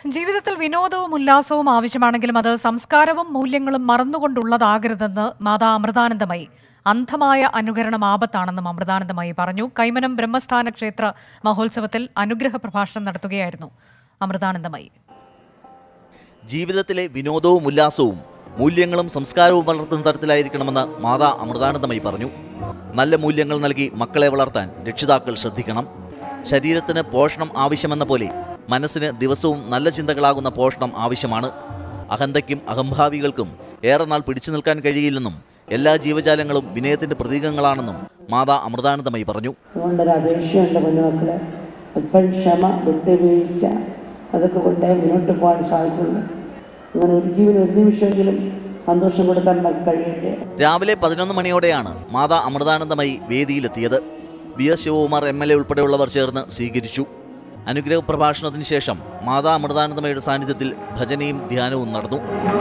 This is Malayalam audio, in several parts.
ജീവിതത്തിൽ വിനോദവും ഉല്ലാസവും ആവശ്യമാണെങ്കിലും അത് സംസ്കാരവും മൂല്യങ്ങളും മറന്നുകൊണ്ടുള്ളതാകരുതെന്ന് മാതാ അമൃതാനന്ദമയി അന്ധമായ അനുകരണം ആപത്താണെന്നും അമൃതാനന്ദമയി പറഞ്ഞു കൈമനം ബ്രഹ്മസ്ഥാന ക്ഷേത്ര മഹോത്സവത്തിൽ അനുഗ്രഹ പ്രഭാഷണം നടത്തുകയായിരുന്നു അമൃതാനന്ദമയി ജീവിതത്തിലെ വിനോദവും ഉല്ലാസവും മൂല്യങ്ങളും സംസ്കാരവും വളർത്തുന്ന തരത്തിലായിരിക്കണമെന്ന് മാതാ അമൃതാനന്ദമയി പറഞ്ഞു നല്ല മൂല്യങ്ങൾ നൽകി മക്കളെ വളർത്താൻ രക്ഷിതാക്കൾ ശ്രദ്ധിക്കണം ശരീരത്തിന് പോഷണം ആവശ്യമെന്ന പോലെ മനസ്സിന് ദിവസവും നല്ല ചിന്തകളാകുന്ന പോഷണം ആവശ്യമാണ് അഹന്തയ്ക്കും അഹംഭാവികൾക്കും ഏറെ നാൾ പിടിച്ചു നിൽക്കാൻ കഴിയില്ലെന്നും എല്ലാ ജീവജാലങ്ങളും വിനയത്തിന്റെ പ്രതീകങ്ങളാണെന്നും മാതാ അമൃതാനന്ദമയി പറഞ്ഞു അതുകൊണ്ടൊരു അപേക്ഷയുണ്ട് കുഞ്ഞുമക്കളെ അല്പം ക്ഷമ വിട്ടുവീഴ്ച അതൊക്കെ കൊണ്ടേ മുന്നോട്ട് പോകാൻ സാധിക്കുള്ളൂ അങ്ങനെ ഒരു ജീവൻ ഒരു നിമിഷമെങ്കിലും സന്തോഷം കൊടുക്കാൻ നമുക്ക് കഴിയട്ടെ രാവിലെ പതിനൊന്ന് മണിയോടെയാണ് മാതാ അമൃതാനന്ദമയി വേദിയിലെത്തിയത് V S Sivakumar M L A ഉൾപ്പെടെയുള്ളവർ ചേർന്ന് സ്വീകരിച്ചു അനുഗ്രഹ പ്രഭാഷണത്തിന് ശേഷം മാതാ അമൃതാനന്ദമയുടെ സാന്നിധ്യത്തിൽ ഭജനയും ധ്യാനവും നടന്നു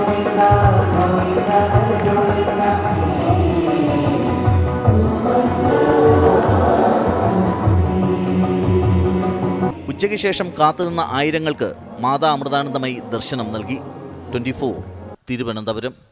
ഉച്ചയ്ക്ക് ശേഷം കാത്തുനിന്ന ആയിരങ്ങൾക്ക് മാതാ അമൃതാനന്ദമയി ദർശനം നൽകി ട്വന്റി തിരുവനന്തപുരം